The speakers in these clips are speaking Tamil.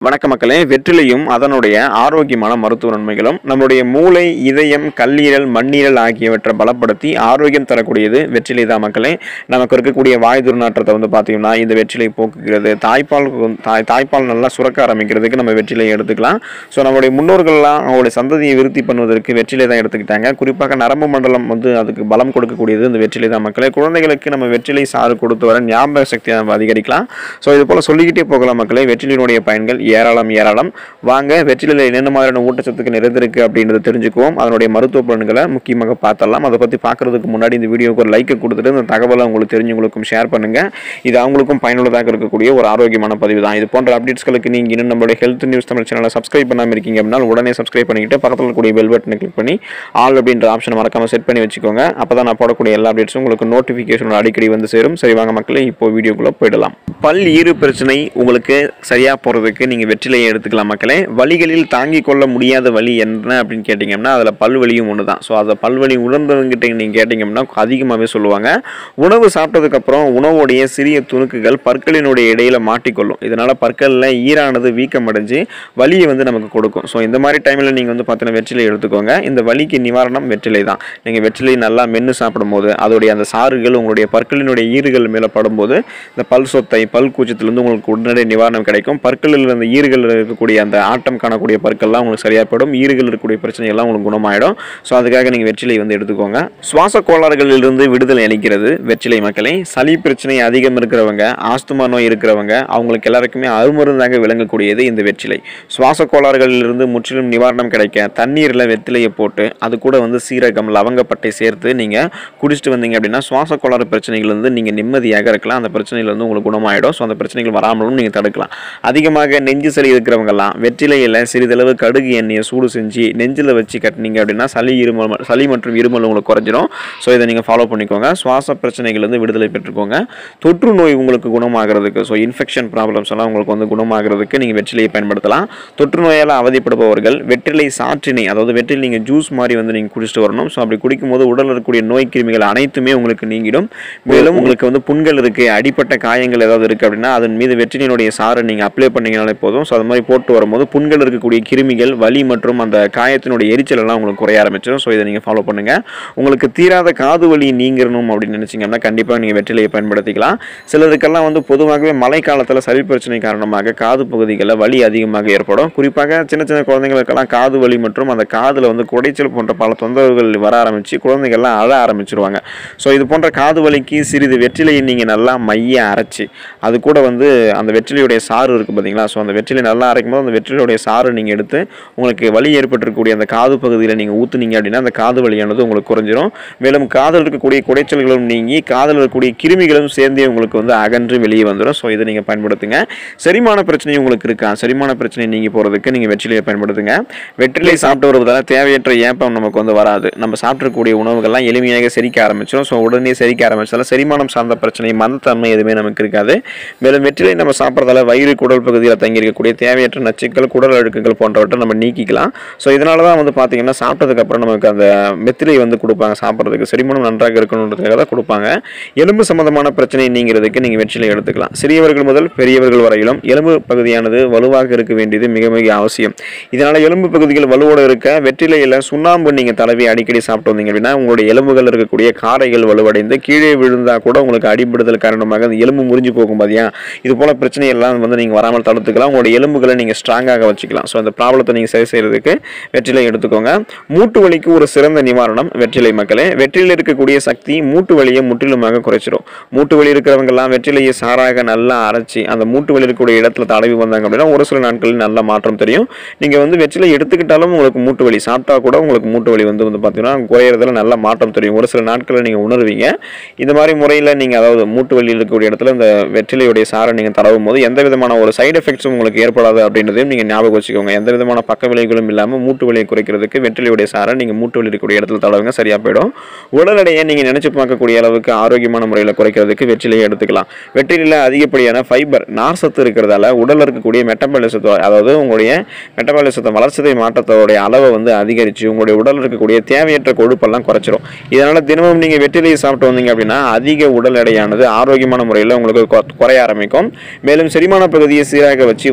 வணக்க மக்களே வெற்றிலையும் அதனுடைய ஆரோக்கியமான மருத்துவ நன்மைகளும் நம்முடைய மூளை இதயம் கல்லீரல் மண்ணீரல் ஆகியவற்றை பலப்படுத்தி ஆரோக்கியம் தரக்கூடியது வெற்றிலை தான் மக்களே நமக்கு இருக்கக்கூடிய வாய் துர்நாற்றத்தை வந்து பார்த்தீங்கன்னா இந்த வெற்றிலை போக்குகிறது தாய்ப்பால் கொ- தாய் தாய்ப்பால் நல்லா சுரக்க ஆரம்பிக்கிறதுக்கு நம்ம வெற்றிலை எடுத்துக்கலாம் ஸோ நம்மளுடைய முன்னோர்கள்லாம் அவங்களுடைய சந்ததியை விருத்தி பண்ணுவதற்கு வெற்றிலை தான் எடுத்துக்கிட்டாங்க குறிப்பாக நரம்பு மண்டலம் வந்து அதுக்கு பலம் கொடுக்கக்கூடியது இந்த வெற்றிலை தான் மக்களே குழந்தைகளுக்கு நம்ம வெற்றிலை சாறு கொடுத்து வர ஞாபக சக்தியை நம்ம அதிகரிக்கலாம் ஸோ இது போல் சொல்லிக்கிட்டே போகலாம் மக்களே வெற்றிலையினுடைய பயன்கள் ஏராளம் ஏராளம் வாங்க வெற்றிலையில் என்னென்ன மாதிரியான ஊட்டச்சத்துக்கு நிறைந்திருக்கு அப்படின்றத தெரிஞ்சுக்குவோம் அதனுடைய மருத்துவ பலன்களை முக்கியமாக பார்த்தரலாம் அதை பற்றி பார்க்கறதுக்கு முன்னாடி இந்த வீடியோக்கு ஒரு லைக்கை கொடுத்துட்டு இந்த தகவலை உங்களுக்கு தெரிஞ்சவங்களுக்கும் ஷேர் பண்ணுங்க இது அவங்களுக்கும் பயனுள்ளதாக இருக்கக்கூடிய ஒரு ஆரோக்கியமான பதிவு தான் இது போன்ற அப்டேட்ஸ்களுக்கு நீங்கள் இன்னும் நம்மளுடைய ஹெல்த் நியூஸ் தமிழ் சேனலை சப்ஸ்கிரைப் பண்ணாமல் இருக்கீங்க அப்படின்னா உடனே சப்ஸ்கிரைப் பண்ணிக்கிட்டு பக்கத்தில் இருக்கக்கூடிய பெல் பட்டனை கிளிக் பண்ணி ஆல் அப்படின்ற ஆப்ஷனை மறக்காம செட் பண்ணி வச்சுக்கோங்க அப்போ தான் நான் போடக்கூடிய எல்லா அப்டேட்ஸும் உங்களுக்கு நோட்டிஃபிகேஷன் அடிக்கடி வந்து சேரும் சரி வாங்க மக்களே இப்போ வீடியோக்குள்ளே போயிடலாம் பல் ஈறு பிரச்சனை உங்களுக்கு சரியாக போகிறதுக்கு நீங்கள் வெற்றிலையை எடுத்துக்கலாம் மக்களே வலிகளில் தாங்கிக் கொள்ள முடியாத வலி என்ன அப்படின்னு கேட்டிங்கன்னா அதில் பல்வலியும் ஒன்று தான் ஸோ அதை பல்வலி உணர்ந்தவங்கிட்ட நீங்கள் கேட்டிங்கன்னா அதிகமாகவே சொல்லுவாங்க உணவு சாப்பிட்டதுக்கப்புறம் உணவுடைய சிறிய துணுக்குகள் பற்களினுடைய இடையில மாட்டிக்கொள்ளும் இதனால் பற்களில் ஈரானது வீக்கமடைஞ்சு வலியை வந்து நமக்கு கொடுக்கும் ஸோ இந்த மாதிரி டைமில் நீங்கள் வந்து பார்த்தீங்கன்னா வெற்றிலை எடுத்துக்கோங்க இந்த வலிக்கு நிவாரணம் வெற்றிலை தான் நீங்கள் வெற்றிலை நல்லா மென்று சாப்பிடும்போது அதோடைய அந்த சாறுகள் உங்களுடைய பற்களினுடைய ஈறுகள் மேலே படும்போது இந்த பல் சொத்தை பல் கூச்சத்துலேருந்து உங்களுக்கு உடனடி நிவாரணம் கிடைக்கும் பற்களில் அந்த ஈறுகள் இருக்கக்கூடிய அந்த ஆட்டம் காணக்கூடிய பற்கள்லாம் உங்களுக்கு சரியாக போயிடும் ஈறுகள் இருக்கக்கூடிய பிரச்சனை எல்லாம் உங்களுக்கு குணமாயிடும் ஸோ அதுக்காக நீங்கள் வெற்றிலை வந்து எடுத்துக்கோங்க சுவாச கோளாறுகளிலிருந்து விடுதலை அளிக்கிறது வெற்றிலை மக்களை சளி பிரச்சனை அதிகம் இருக்கிறவங்க ஆஸ்துமா நோய் இருக்கிறவங்க அவங்களுக்கு எல்லாருக்குமே அருமருந்தாக விளங்கக்கூடியது இந்த வெற்றிலை சுவாச கோளாறுகளிலிருந்து முற்றிலும் நிவாரணம் கிடைக்க தண்ணீரில் வெற்றிலையை போட்டு அது கூட வந்து சீரகம் லவங்கப்பட்டை சேர்த்து நீங்கள் குடிச்சிட்டு வந்தீங்க அப்படின்னா சுவாச கோளாறு பிரச்சனைகள் வந்து நீங்கள் நிம்மதியாக இருக்கலாம் அந்த பிரச்சனைகள் வந்து உங்களுக்கு குணமாயிடும் ஸோ அந்த பிரச்சனைகள் வராமலும் நீங்கள் தடுக்கலாம் அதிகமாக நெஞ்சு சளி இருக்கிறவங்கலாம் வெற்றிலையில் சிறிதளவு கடுகு எண்ணெயை சூடு செஞ்சு நெஞ்சில் வச்சு கட்டினீங்க அப்படின்னா சளி இருமல் சளி மற்றும் இருமல் உங்களுக்கு குறைஞ்சிரும் ஸோ இதை நீங்கள் ஃபாலோ பண்ணிக்கோங்க சுவாச பிரச்சனைகள் வந்து விடுதலை பெற்றுக்கோங்க தொற்று நோய் உங்களுக்கு குணமாகிறதுக்கு ஸோ இன்ஃபெக்ஷன் ப்ராப்ளம்ஸ் எல்லாம் உங்களுக்கு வந்து குணமாகிறதுக்கு நீங்கள் வெற்றிலையை பயன்படுத்தலாம் தொற்று நோயால் அவதிப்படுபவர்கள் வெற்றிலை சாற்றினை அதாவது வெற்றிலை நீங்கள் ஜூஸ் மாதிரி வந்து நீங்கள் குடிச்சிட்டு வரணும் ஸோ அப்படி குடிக்கும்போது உடலில் இருக்கக்கூடிய நோய் கிருமிகள் அனைத்துமே உங்களுக்கு நீங்கிடும் மேலும் உங்களுக்கு வந்து புண்கள் இருக்குது அடிப்பட்ட காயங்கள் ஏதாவது இருக்குது அப்படின்னா அதன் மீது வெற்றிலையினுடைய சாறை நீங்கள் அப்ளை பண்ணீங்கனாலே போதும் ஸோ அது மாதிரி போட்டு வரும்போது புண்கள் இருக்கக்கூடிய கிருமிகள் வலி மற்றும் அந்த காயத்தினுடைய எரிச்சல் எல்லாம் உங்களுக்கு குறைய ஆரம்பிச்சிடும் ஸோ இதை நீங்கள் ஃபாலோ பண்ணுங்கள் உங்களுக்கு தீராத காது வலி நீங்கணும் அப்படின்னு நினச்சிங்கன்னா கண்டிப்பாக நீங்கள் வெற்றிலையை பயன்படுத்திக்கலாம் சிலருக்கெல்லாம் வந்து பொதுவாகவே மழை காலத்தில் சளி பிரச்சனை காரணமாக காது பகுதிகளில் வலி அதிகமாக ஏற்படும் குறிப்பாக சின்ன சின்ன குழந்தைங்களுக்கெல்லாம் காது வலி மற்றும் அந்த காதில் வந்து குடைச்சல் போன்ற பல தொந்தரவுகள் வர ஆரம்பித்து குழந்தைகள்லாம் அழ ஆரம்பிச்சிருவாங்க ஸோ இது போன்ற காது வலிக்கு சிறிது வெற்றிலையை நீங்கள் நல்லா மைய அரைச்சி அது கூட வந்து அந்த வெற்றிலையுடைய சாறு இருக்குது பார்த்தீங்களா ஸோ அந்த வெற்றிலை நல்லா அரைக்கும் போது அந்த வெற்றிலையுடைய சாறு நீங்கள் எடுத்து உங்களுக்கு வலி ஏற்பட்டிருக்கக்கூடிய அந்த காது பகுதியில் நீங்கள் ஊற்றுனீங்க அப்படின்னா அந்த காது வலியானது உங்களுக்கு குறைஞ்சிரும் மேலும் காதில் இருக்கக்கூடிய குடைச்சல்களும் நீங்கி காதில் இருக்கக்கூடிய கிருமிகளும் சேர்ந்தே உங்களுக்கு வந்து அகன்று வெளியே வந்துடும் ஸோ இதை நீங்கள் பயன்படுத்துங்க செரிமான பிரச்சனை உங்களுக்கு இருக்கா செரிமான பிரச்சனை நீங்கி போகிறதுக்கு நீங்கள் வெற்றிலையை பயன்படுத்துங்க வெற்றிலை சாப்பிட்டு வருவதால் தேவையற்ற ஏப்பம் நமக்கு வந்து வராது நம்ம சாப்பிடக்கூடிய உணவுகள்லாம் எளிமையாக செரிக்க ஆரம்பிச்சிடும் ஸோ உடனே செரிக்க ஆரம்பிச்சாலும் செரிமானம் சார்ந்த பிரச்சனை மந்தத்தன்மை எதுவுமே நமக்கு இருக்காது மேலும் வெற்றிலை நம்ம சாப்பிட்றதால வயிறு குடல் பகுதியில் தங்கியிருக்கக்கூடிய தேவையற்ற நச்சுக்கள் குடல் அழுக்குகள் போன்றவற்றை நம்ம நீக்கிக்கலாம் ஸோ இதனால தான் வந்து பார்த்தீங்கன்னா சாப்பிட்டதுக்கப்புறம் நமக்கு அந்த மெத்திலை வந்து கொடுப்பாங்க சாப்பிட்றதுக்கு செரிமானம் நன்றாக இருக்கணுன்றதுக்காக தான் கொடுப்பாங்க எலும்பு சம்பந்தமான பிரச்சனை நீங்கிறதுக்கு நீங்கள் வெற்றிலை எடுத்துக்கலாம் சிறியவர்கள் முதல் பெரியவர்கள் வரையிலும் எலும்பு பகுதியானது வலுவாக இருக்க வேண்டியது மிக மிக அவசியம் இதனால் எலும்பு பகுதிகள் வலுவோடு இருக்க வெற்றிலையில் சுண்ணாம்பு நீங்கள் தடவி அடிக்கடி சாப்பிட்டு வந்தீங்க அப்படின்னா உங்களுடைய எலும்புகள் இருக்கக்கூடிய காரைகள் வலுவடைந்து கீழே விழுந்தால் கூட உங்களுக்கு அடிபடுதல் காரணமாக அந்த எலும்பு முறிஞ்சு போகும் பாதியா இது போல பிரச்சனை எல்லாம் வந்து நீங்கள் வராமல் தடுத்துக்கலாம் உங்களுடைய எலும்புகளை நீங்கள் ஸ்ட்ராங்காக வச்சுக்கலாம் ஸோ அந்த ப்ராப்ளத்தை நீங்கள் சரி செய்யறதுக்கு வெற்றிலை எடுத்துக்கோங்க மூட்டு வலிக்கு ஒரு சிறந்த நிவாரணம் வெற்றிலை மக்களே வெற்றிலையில் இருக்கக்கூடிய சக்தி மூட்டு வலியை முற்றிலுமாக குறைச்சிரும் மூட்டு வலி இருக்கிறவங்கெல்லாம் வெற்றிலையை சாராக நல்லா அரைச்சி அந்த மூட்டு வலி இருக்கக்கூடிய இடத்துல தடவி வந்தாங்க அப்படின்னா ஒரு சில நாட்களில் நல்ல மாற்றம் தெரியும் நீங்கள் வந்து வெற்றிலை எடுத்துக்கிட்டாலும் உங்களுக்கு மூட்டு வலி சாப்பிட்டா கூட உங்களுக்கு மூட்டு வலி வந்து வந்து பார்த்தீங்கன்னா குறையிறதுல நல்ல மாற்றம் தெரியும் ஒரு சில நாட்களில் நீங்கள் உணர்வீங்க இந்த மாதிரி முறையில் நீங்கள் அதாவது மூட்டு வலி இருக்கக்கூடிய இடத்துல இந்த வெற்றிலையுடைய சாரை நீங்கள் தடவும் போது எந்த விதமான ஒரு சைடு எஃபெக்ட்ஸும் உங்களுக்கு ஏற்படாது அப்படின்றதையும் நீங்கள் ஞாபகம் வச்சுக்கோங்க எந்த விதமான பக்க விளைவுகளும் இல்லாமல் மூட்டு வலியை குறைக்கிறதுக்கு வெற்றிலையுடைய சாரை நீங்கள் மூட்டு வலி இருக்கக்கூடிய இடத்துல தடவுங்க சரியாக போயிடும் உடல் எடையை நீங்கள் நினச்சி பார்க்கக்கூடிய அளவுக்கு ஆரோக்கியமான முறையில் குறைக்கிறதுக்கு வெற்றிலையை எடுத்துக்கலாம் வெற்றிலையில் அதிகப்படியான ஃபைபர் நார் சத்து இருக்கிறதால உடலில் இருக்கக்கூடிய மெட்டபாலிசத்தோ அதாவது உங்களுடைய மெட்டபாலிசத்தை வளர்ச்சிதை மாற்றத்தோடைய அளவை வந்து அதிகரித்து உங்களுடைய உடலில் இருக்கக்கூடிய தேவையற்ற கொழுப்பெல்லாம் குறைச்சிரும் இதனால் தினமும் நீங்கள் வெற்றிலையை சாப்பிட்டு வந்தீங்க அப்படின்னா அதிக உடல் எடையானது ஆரோக்கியமான முறையில் உங்களுக்கு கொ- குறைய ஆரம்பிக்கும் மேலும் செரிமான பகுதியை சீராக வச்சு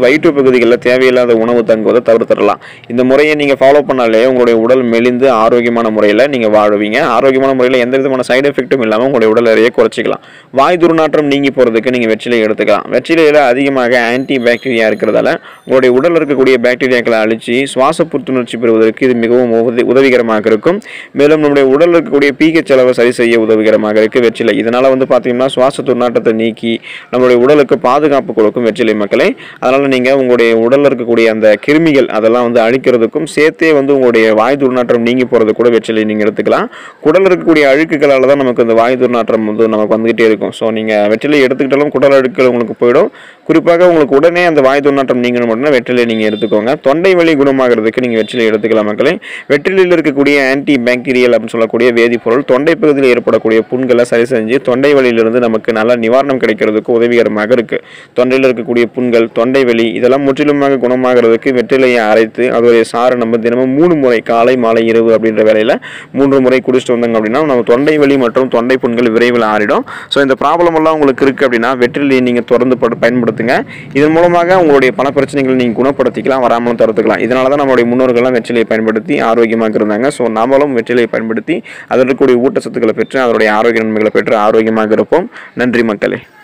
வயிற்று பகுதிகளில் தேவையில்லாத உணவு தங்குவதை தவிர்த்திடலாம் இந்த முறையை நீங்கள் ஃபாலோ பண்ணாலே உங்களுடைய உடல் மெலிந்து ஆரோக்கியமான முறையில் நீங்கள் வாழுவீங்க ஆரோக்கியமான முறையில் எந்த விதமான சைடு எஃபெக்ட்டும் இல்லாமல் உங்களுடைய உடல் எடையை குறைச்சிக்கலாம் வாய் துர்நாற்றம் நீங்கி போகிறதுக்கு நீங்கள் வெற்றிலை எடுத்துக்கலாம் வெற்றிலையில் அதிகமாக ஆன்டி பாக்டீரியா இருக்கிறதால உங்களுடைய உடலில் இருக்கக்கூடிய பாக்டீரியாக்களை அழிச்சு சுவாச புத்துணர்ச்சி பெறுவதற்கு இது மிகவும் உதவி உதவிகரமாக இருக்கும் மேலும் நம்முடைய உடலில் இருக்கக்கூடிய பீகச் செலவை சரி செய்ய உதவிகரமாக இருக்குது வெற்றிலை இதனால் வந்து பார்த்தீங்கன்னா சுவாச துர்நாற்றத்தை நீக்கி நம்மளுடைய உடலுக்கு பாதுகாப்பு கொடுக்கும் வெற்றிலை மக்களை அதனால் நீங்கள் உங்களுடைய உடலில் இருக்கக்கூடிய அந்த கிருமிகள் அதெல்லாம் வந்து அழிக்கிறதுக்கும் சேர்த்தே வந்து உங்களுடைய வாய் துர்நாற்றம் நீங்கி போகிறது கூட வெற்றிலை நீங்கள் எடுத்துக்கலாம் குடலில் இருக்கக்கூடிய அழுக்குகளால் தான் நமக்கு இந்த வாய் துர்நாற்றம் வந்து நமக்கு வந்துகிட்டே இருக்கும் ஸோ நீங்கள் வெற்றிலை எடுத்துக்கிட்டாலும் குடல் அழுக்குகள் உங்களுக்கு போயிடும் குறிப்பாக உங்களுக்கு உடனே அந்த வாய் துர்நாற்றம் நீங்கணும் அப்படின்னா வெற்றிலை நீங்கள் எடுத்துக்கோங்க தொண்டை வலி குணமாகிறதுக்கு நீங்கள் வெற்றிலை எடுத்துக்கலாம் மக்களே வெற்றிலையில் இருக்கக்கூடிய ஆன்டி பாக்டீரியல் அப்படின்னு சொல்லக்கூடிய வேதிப்பொருள் தொண்டை பகுதியில் ஏற்படக்கூடிய புண்களை சரி செஞ்சு தொண்டை வலியிலிருந்து நமக்கு நல்ல நிவாரணம் கிடைக்கிறதுக்கு உதவிகரமாக இருக்குது தொண்டையில் இருக்கக்கூடிய புண்கள் தொண்டை வலி இதெல்லாம் முற்றிலுமாக குணமாகிறதுக்கு வெற்றிலையை அரைத்து அதோடைய சாறை நம்ம தினமும் மூணு முறை காலை மாலை இரவு அப்படின்ற வேலையில் மூன்று முறை குடிச்சிட்டு வந்தாங்க அப்படின்னா நம்ம தொண்டை வலி மற்றும் தொண்டை புண்கள் விரைவில் ஆறிடும் ஸோ இந்த ப்ராப்ளம் எல்லாம் உங்களுக்கு இருக்குது அப்படின்னா வெற்றிலையை நீங்கள் தொடர்ந்து படு- பயன்படுத்துங்க இதன் மூலமாக உங்களுடைய பல பிரச்சனைகளை நீங்கள் குணப்படுத்திக்கலாம் வராமலும் தடுத்துக்கலாம் இதனால தான் நம்மளுடைய முன்னோர்கள்லாம் வெற்றிலையை பயன்படுத்தி ஆரோக்கியமாக இருந்தாங்க ஸோ நாமளும் வெற்றிலையை பயன்படுத்தி அதில் இருக்கக்கூடிய ஊட்டச்சத்துக்களை பெற்று அதனுடைய ஆரோக்கிய நன்மைகளை பெற்று ஆரோக்கியமாக இருப்போம் நன்றி மக்களே